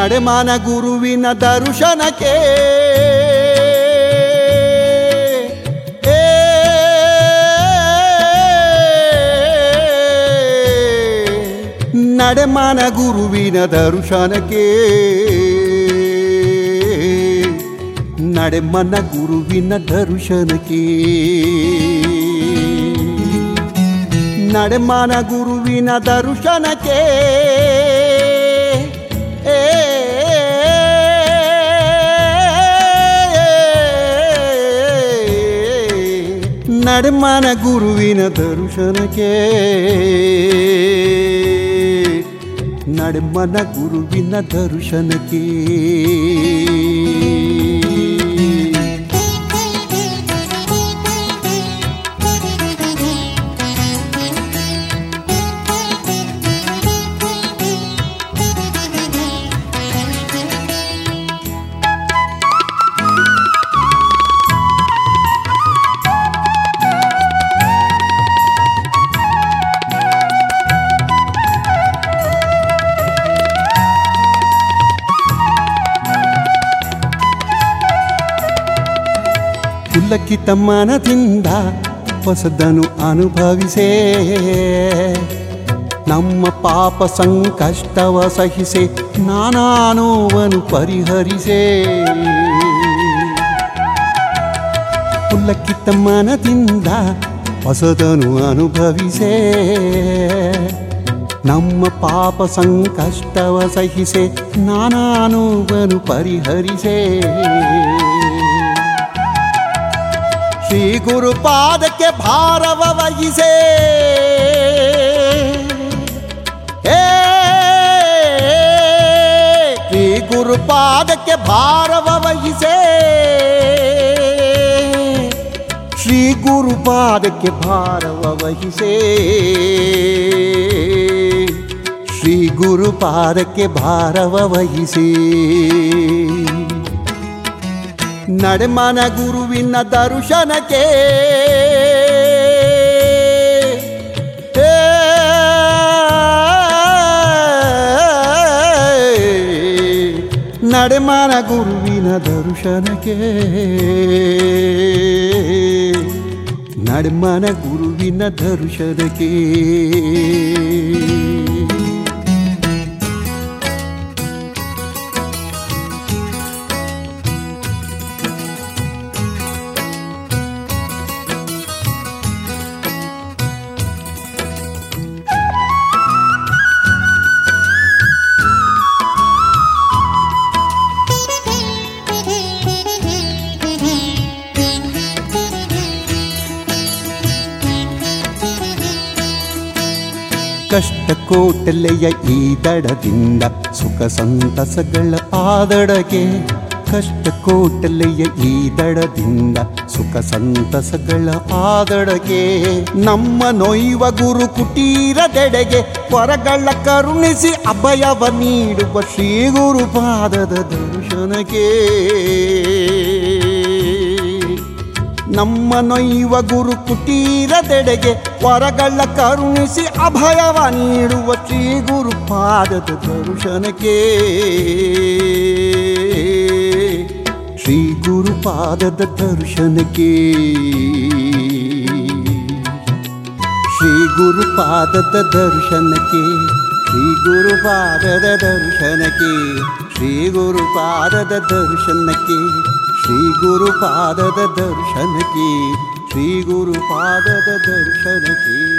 ನಡೆಮಾನ ಗುರುವಿನ ದರ್ಶನಕ್ಕೆ ಏ, ನಡೆಮಾನ ಗುರುವಿನ ದರ್ಶನಕ್ಕೆ ನಡೆಮನ ಗುರುವಿನ ದರ್ಶನಕ್ಕೆ ನಡೆಮಾನ ಗುರುವಿನ ದರ್ಶನಕ್ಕೆ ಏ, ನಡೆಮಾನ ಗುರುವಿನ ದರ್ಶನಕ್ಕೆ ನಡೆಮನ ಗುರುವಿನ ದರ್ಶನಕ್ಕೆ ಪುಲ್ಲಕ್ಕಿತ ಮನದಿಂದ ಹೊಸದನು ಅನುಭವಿಸೇ ನಮ್ಮ ಪಾಪ ಸಂಕಷ್ಟವ ಸಹಿಸೆ ನಾನಾನೋವನು ಪರಿಹರಿಸೇ ಪುಲ್ಲಕ್ಕಿತ ಮನದಿಂದ ಹೊಸದನು ಅನುಭವಿಸೇ ನಮ್ಮ ಪಾಪ ಸಂಕಷ್ಟವ ಸಹಿಸೆ ನಾನಾನುವನು ಪರಿಹರಿಸೇ ಶ್ರೀ ಗುರುಪಾದಕ್ಕೆ ಭಾರವ ವಹಿಸೇ ಏ, ಶ್ರೀ ಗುರುಪಾದಕ್ಕೆ ಭಾರವ ವಹಿಸೇ ಶ್ರೀ ಗುರುಪಾದಕ್ಕೆ ಭಾರವ ವಹಿಸೇ ಶ್ರೀ ಗುರುಪಾದಕ್ಕೆ ಭಾರವ ವಹಿಸೇ ನಡೆಮನ ಗುರುವಿನ ದರ್ಶನಕ್ಕೆ ಏ, ನಡೆಮನ ಗುರುವಿನ ದರ್ಶನಕ್ಕೆ ನಡೆಮನ ಗುರುವಿನ ದರ್ಶನಕ್ಕೆ ಕಷ್ಟ ಕೋಟಲೆಯ ಈ ದಡದಿಂದ ಸುಖ ಸಂತಸಗಳ ಆದಡಗೆ ಕಷ್ಟ ಕೋಟಲೆಯ ಈ ದಡದಿಂದ ಸುಖ ಸಂತಸಗಳ ಆದಡಗೆ ನಮ್ಮ ನೊಯ್ವ ಗುರು ಕುಟೀರದೆಡೆಗೆ ಹೊರಗಳ ಕರುಣಿಸಿ ಅಭಯವ ನೀಡುವ ಶ್ರೀ ಗುರು ಪಾದದ ದರ್ಶನಕ್ಕೆ ನಮ್ಮ ನೊಯ್ವ ಗುರು ಕುಟೀರದೆಡೆಗೆ ಹೊರಗಳ ಕರುಣಿಸಿ ಅಭಯವ ನೀಡುವ ಶ್ರೀ ಗುರು ಪಾದದ ದರ್ಶನಕ್ಕೆ ಶ್ರೀ ಗುರು ಪಾದದ ದರ್ಶನಕ್ಕೆ ಶ್ರೀ ಗುರು ಪಾದದ ದರ್ಶನಕ್ಕೆ ಶ್ರೀ ಗುರು ಪಾದದ ದರ್ಶನಕ್ಕೆ ಶ್ರೀ ಗುರು ಪಾದದ ದರ್ಶನಕ್ಕೆ ಶ್ರೀ ಗುರು ಪಾದದ ದರ್ಶನಕ್ಕೆ ಶ್ರೀ ಗುರು ಪಾದದ ದರ್ಶನಕ್ಕೆ